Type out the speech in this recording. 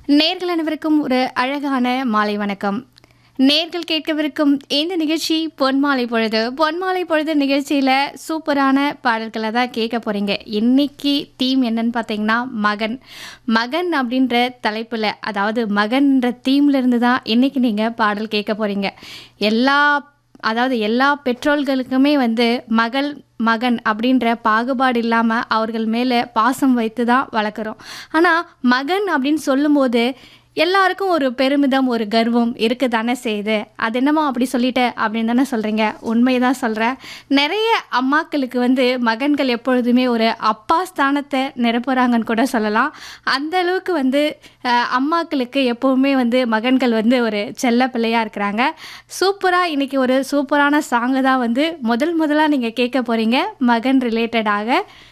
நேர்கள் அனைவருக்கும் ஒரு அழகான மாலை வணக்கம் நேர்கள் கேட்கவிருக்கும் இந்த நிகழ்ச்சி பொன்மாலை பொழுது பொன்மாலை பொழுது நிகழ்ச்சியில் சூப்பரான பாடல்களை தான் கேட்க போகிறீங்க இன்னைக்கு தீம் என்னன்னு பார்த்தீங்கன்னா மகன் மகன் அப்படின்ற தலைப்பில் அதாவது மகன்ற தீம்ல இருந்து தான் இன்னைக்கு நீங்கள் பாடல் கேட்க போகிறீங்க எல்லா அதாவது எல்லா பெற்றோர்களுக்குமே வந்து மகள் மகன் அப்படின்ற பாகுபாடு இல்லாமல் அவர்கள் மேலே பாசம் வைத்து தான் வளர்க்குறோம் ஆனால் மகன் அப்படின்னு சொல்லும்போது எல்லாருக்கும் ஒரு பெருமிதம் ஒரு கர்வம் இருக்க தானே செய்யுது அது என்னமோ அப்படி சொல்லிட்ட அப்படின்னு தானே சொல்கிறீங்க உண்மையை தான் சொல்கிறேன் நிறைய அம்மாக்களுக்கு வந்து மகன்கள் எப்பொழுதுமே ஒரு அப்பா ஸ்தானத்தை நிரப்புறாங்கன்னு கூட சொல்லலாம் அந்த அளவுக்கு வந்து அஹ், அம்மாக்களுக்கு எப்போவுமே வந்து மகன்கள் வந்து ஒரு செல்ல பிள்ளையாக இருக்கிறாங்க சூப்பராக இன்றைக்கி ஒரு சூப்பரான சாங்கு தான் வந்து முதல் முதலாக நீங்கள் கேட்க போகிறீங்க மகன் ரிலேட்டடாக